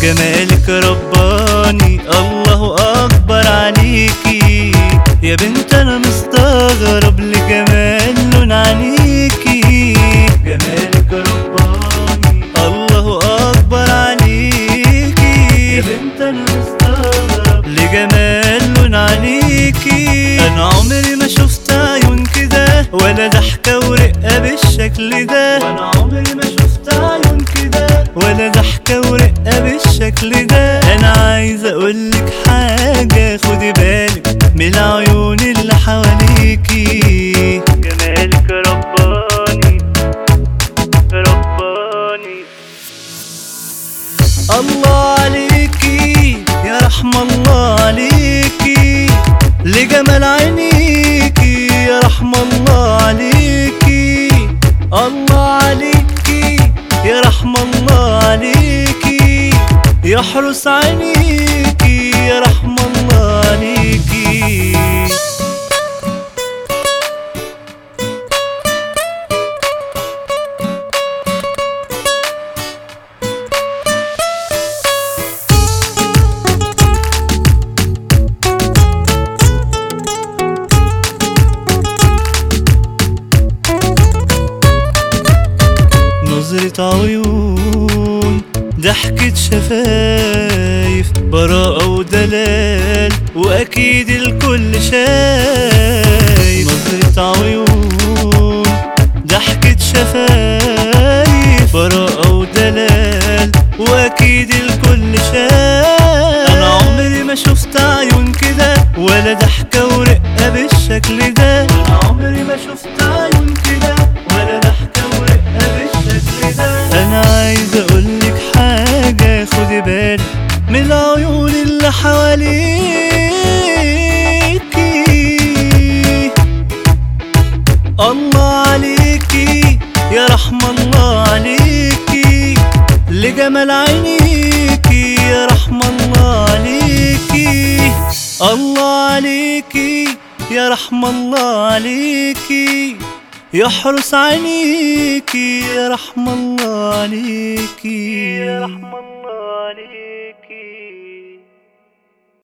جمالك رباني الله اكبر عليكي يا بنت انا مستغرب لجمال لون عينيكي جمالك رباني الله اكبر عليكي يا بنت انا مستغرب لجمال لون عينيكي انا عمري ما شفت عيون كده ولا ضحكه ورقه بالشكل ده وانا عمري ما شفت عيون كده ولا ضحكه ورقه بالشكل ده انا عايز اقولك حاجه خدي بالك من العيون اللي حواليكي جمالك رباني رباني الله عليكي يا رحم الله عليكي لجمال عينيكي يا رحم الله عليكي الله عليكي يا رحم الله عليكي يحرس عينيكي يا رحم الله عليكي نظرة عيون ضحكة شفايف براءة ودلال وأكيد الكل شايف نظرة عيون ضحكة شفايف براءة ودلال وأكيد الكل شايف أنا عمري ما شفت عيون كده ولا ضحكة ورقة بالشكل ده أنا عمري ما شفت عيون كده ولا ضحكة ورقة بالشكل ده أنا عايز أقولك حاجة خدي بالك من العيون اللي حواليكي الله عليكي يا رحم الله عليكي لجمال عينيكي يا رحم الله عليكي الله عليكي يا رحم الله عليكي يحرس عينيكي يا رحم الله عليكي يا رحم الله عليكي